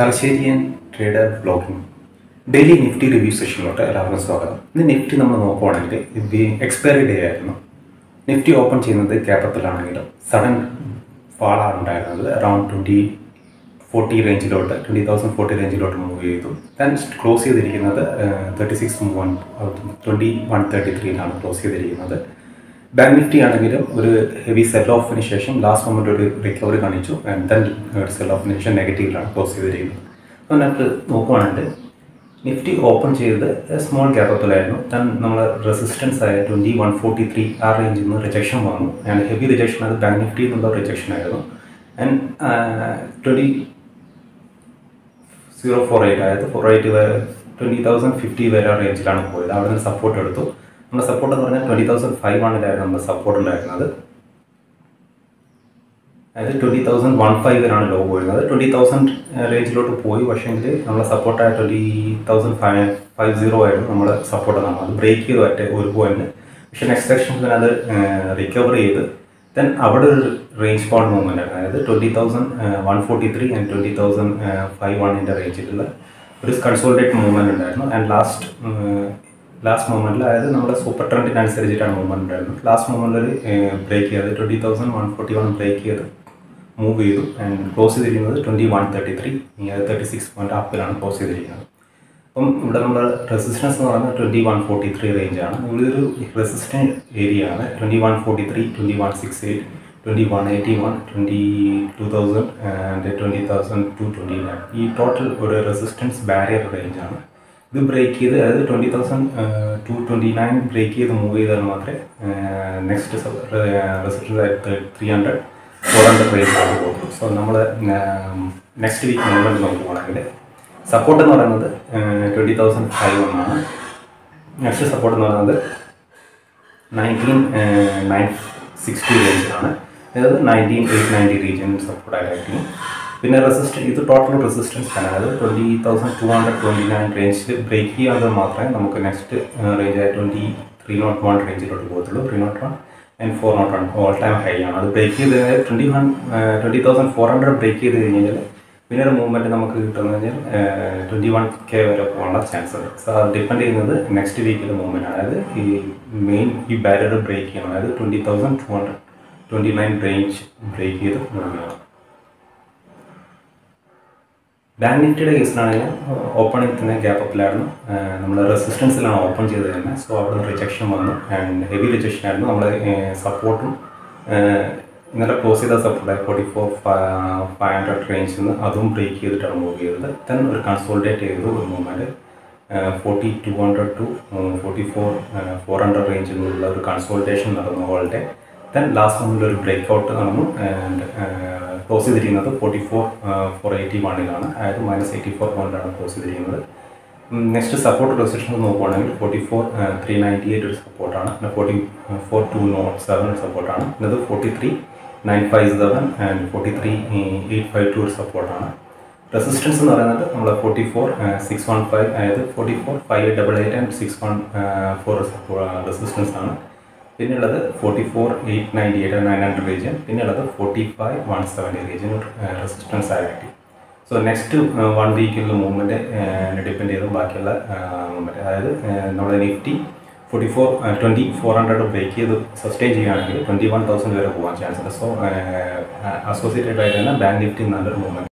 തലശ്ശേരിയൻ trader blogging daily Nifty review സെഷനിലോട്ട് എല്ലാവർക്കും സ്വാഗതം ഇന്ന് നിഫ്റ്റി നമ്മൾ നോക്കുവാണെങ്കിൽ ഇത് എക്സ്പയറി ഡേ ആയിരുന്നു നിഫ്റ്റി ഓപ്പൺ ചെയ്യുന്നത് ക്യാപിറ്റലാണെങ്കിലും സഡൻ ഫാളാണ് ഉണ്ടായിരുന്നത് അറൗണ്ട് ട്വൻറ്റി ഫോർട്ടി റേഞ്ചിലോട്ട് ട്വൻറ്റി തൗസൻഡ് ഫോർട്ടി റേഞ്ചിലോട്ട് മൂവ് ചെയ്തു ദെൻ ക്ലോസ് ചെയ്തിരിക്കുന്നത് thirty six one twenty one thirty ത്രീയിലാണ് ക്ലോസ് ചെയ്തിരിക്കുന്നത് ബാങ്ക് നിഫ്റ്റി ആണെങ്കിലും ഒരു ഹെവി സെൽ ഓഫിന് ശേഷം ലാസ്റ്റ് മൊമെന്റ് ഒരു റിക്കവറി കാണിച്ചു ആൻഡ് ദെൻ സെൽ ഓഫിന് ശേഷം നെഗറ്റീവിലാണ് ക്ലോസ് ചെയ്തിരിക്കുന്നത് അപ്പോൾ നമുക്ക് നോക്കുവാണെങ്കിൽ നിഫ്റ്റി ഓപ്പൺ ചെയ്തത് സ്മോൾ ക്യാപിറ്റലായിരുന്നു ദെൻ നമ്മൾ റെസിസ്റ്റൻസ് ആയ ട്വൻറ്റി വൺ ഫോർട്ടി ത്രീ ആ റേഞ്ചിൽ നിന്ന് റിജക്ഷൻ വന്നു ആൻഡ് ഹെവി റിജക്ഷൻ അത് ബാങ്ക് നിഫ്റ്റി എന്നുള്ള റിജക്ഷൻ ആയിരുന്നു and twenty zero four eight അതായത് four eight twenty thousand fifty വരെ റേഞ്ചിലാണ് പോയത് അവിടെ നിന്ന് സപ്പോർട്ട് എടുത്തു നമ്മുടെ സപ്പോർട്ട് എന്ന് പറഞ്ഞാൽ ട്വൻറ്റി തൗസൻഡ് ഫൈവ് ഹൺഡ്രഡായിരുന്നു നമ്മുടെ സപ്പോർട്ട് ഉണ്ടായിരുന്നത് അതായത് ട്വൻറ്റി തൗസൻഡ് വൺ ഫൈവ് വരെയാണ് ലോ പോയിരുന്നത് ട്വൻറ്റി തൗസൻഡ് റേഞ്ചിലോട്ട് പോയി പക്ഷേങ്കിൽ നമ്മളെ സപ്പോർട്ടായ twenty thousand five five zero ആയിരുന്നു നമ്മൾ സപ്പോർട്ട് നമ്മൾ അത് ബ്രേക്ക് ചെയ്തു ഒറ്റ ഒരു പോയിന്റ് പക്ഷേ നെക്സ്റ്റ് സെക്ഷനിൽ അത് റിക്കവർ ചെയ്ത് ദെൻ അവിടെ ഒരു റേഞ്ച് ബൗണ്ട് മൂവ്മെൻ്റ് ആയിരുന്നു അതായത് twenty thousand one forty three and twenty thousand five വണ്ണിൻ്റെ റേഞ്ചിലുള്ള ഒരു കൺസോൾട്ടേറ്റ് മൂവ്മെൻ്റ് ഉണ്ടായിരുന്നു ആൻഡ് ലാസ്റ്റ് ലാസ്റ്റ് മൊമെൻറ്റിൽ അതായത് നമ്മുടെ സൂപ്പർ ട്രെൻഡിനനുസരിച്ചിട്ടാണ് മൂവ്മെൻറ്റ് ഉണ്ടായിരുന്നത് ലാസ്റ്റ് മൊമെൻറ്റിൽ ബ്രേക്ക് ചെയ്ത് twenty thousand one forty one break ചെയ്ത് മൂവ് ചെയ്തു ആൻഡ് ക്ലോസ് ചെയ്തിരിക്കുന്നത് twenty one thirty three thirty six point അപ്പിലാണ് ക്ലോസ് ചെയ്തിരിക്കുന്നത് അപ്പം ഇവിടെ നമ്മുടെ റെസിസ്റ്റൻസ് എന്ന് പറയുന്നത് ട്വൻറ്റി വൺ ഫോർട്ടി ത്രീ റേഞ്ചാണ് ഇതൊരു റെസിസ്റ്റൻറ്റ് ഏരിയ ആണ് twenty one forty three twenty one six eight twenty one eighty one twenty two thousand and twenty thousand two twenty nine ഈ ടോട്ടൽ ഒരു റെസിസ്റ്റൻസ് ബാരിയർ റേഞ്ചാണ് ഇത് break ചെയ്ത് അതായത് twenty thousand two twenty nine break ചെയ്ത് move ചെയ്താൽ മാത്രമേ next resistance three hundred four hundred റേഞ്ചിലോട്ട് പോകും സോ നമ്മൾ നെക്സ്റ്റ് വീക്ക് മൂവ്മെൻറ്റ് നോക്കുകയാണെങ്കിൽ സപ്പോർട്ട് എന്ന് പറയുന്നത് ട്വൻറ്റി തൗസൻഡ് ഫൈവ് ഒന്നാണ് നെക്സ്റ്റ് സപ്പോർട്ട് എന്ന് പറയുന്നത് നയൻറ്റീൻ നയൻ സിക്സ്റ്റി റേഞ്ചിലാണ് അതായത് നയൻറ്റീൻ എയ്റ്റ് നയൻറ്റി റീജിയൻ സപ്പോർട്ടായിട്ടായിരിക്കും പിന്നെ റെസിസ്റ്റൻസ് ഇത് ടോട്ടൽ റെസിസ്റ്റൻസ് തന്നെ അതായത് twenty thousand two hundred twenty nine റേഞ്ചിൽ ബ്രേക്ക് ചെയ്യാതെ മാത്രമേ നമുക്ക് നെക്സ്റ്റ് റേഞ്ച് ആയ ട്വൻറ്റി ത്രീ നോട്ട് വൺ റേഞ്ചിലോട്ട് പോകത്തുള്ളൂ three nought one and four nought one all time high ആണ് അത് ബ്രേക്ക് ചെയ്ത് twenty one twenty thousand four hundred break ചെയ്ത് കഴിഞ്ഞാൽ പിന്നെ ഒരു മൂവ്മെൻറ്റ് നമുക്ക് കിട്ടുന്നത് കഴിഞ്ഞാൽ ട്വൻറ്റി വൺ കെ വരെ പോകാനുള്ള ചാൻസ് ഉണ്ട് സോ അത് ഡിപ്പെൻഡ് ചെയ്യുന്നത് നെക്സ്റ്റ് വീക്കിലെ മൂവ്മെൻറ്റ് ആണ് അതായത് ഈ മെയിൻ ഈ ബാരിയർ ബ്രേക്ക് ചെയ്യണം അതായത് twenty thousand two hundred twenty nine range break ചെയ്ത് മൂവ് ചെയ്യണം ബാങ്ക് നിഫ്റ്റിയുടെ കേസിലാണെങ്കിൽ ഓപ്പണിൽ തന്നെ ഗ്യാപ്പ് അപ്പിലായിരുന്നു നമ്മൾ റെസിസ്റ്റൻസിലാണ് ഓപ്പൺ ചെയ്തത് തന്നെ സോ അവിടെ നിന്ന് റിജക്ഷൻ വന്നു ആൻഡ് ഹെവി റിജക്ഷൻ ആയിരുന്നു നമ്മൾ സപ്പോർട്ടും ഇന്നലെ ക്ലോസ് ചെയ്ത support forty four five hundred റേഞ്ചിൽ നിന്ന് അതും ബ്രേക്ക് ചെയ്തിട്ടാണ് മൂവ് ചെയ്തത് ദെൻ ഒരു കൺസോൾട്ടേറ്റ് ചെയ്തു ഒരു movement forty two hundred two forty four four hundred റേഞ്ചിൽ നിന്നുള്ള ഒരു കൺസോൾട്ടേഷൻ നടന്നു ഹോൾഡേ ദെൻ ലാസ്റ്റ് മൊമെൻറ്റിൽ ഒരു ബ്രേക്ക് ഔട്ട് നടന്നു ആൻഡ് ക്ലോസ് ചെയ്തിരിക്കുന്നത് ഫോർട്ടി ഫോർ ഫോർ എയ്റ്റി വണ്ണിലാണ് അതായത് മൈനസ് എയ്റ്റി ഫോർ പോയിൻ്റാണ് ക്ലോസ് ചെയ്തിരിക്കുന്നത് നെക്സ്റ്റ് സപ്പോർട്ട് റെസിസ്റ്റൻസ് നോക്കുവാണെങ്കിൽ forty four three ninety eight ഒരു സപ്പോർട്ടാണ് പിന്നെ forty four two nought seven ഒരു സപ്പോർട്ടാണ് പിന്നെ ഇത് forty three nine five seven and forty three eight five two ഒരു സപ്പോർട്ടാണ് റെസിസ്റ്റൻസ് എന്ന് പറയുന്നത് നമ്മൾ forty four six one five അതായത് forty four five double eight and six one four resistance ആണ് പിന്നെയുള്ളത് forty four eight ninety eight nine hundred region പിന്നെയുള്ളത് forty five one seventy region resistance ആയിട്ട് സോ നെക്സ്റ്റ് വൺ വീക്കിലുള്ള movement depend ചെയ്ത് ബാക്കിയുള്ള movement അതായത് നമ്മുടെ Nifty forty four twenty four hundred break ചെയ്ത് സസ്റ്റെയിൻ ചെയ്യുകയാണെങ്കിൽ ട്വൻറ്റി വൺ തൗസൻഡ് വരെ പോകാൻ ചാൻസ് ഉണ്ട് സോ അസോസിയേറ്റഡ് ആയിട്ട് തന്നെ ബാങ്ക് നിഫ്റ്റി നല്ലൊരു മൂവ്മെൻറ്റ്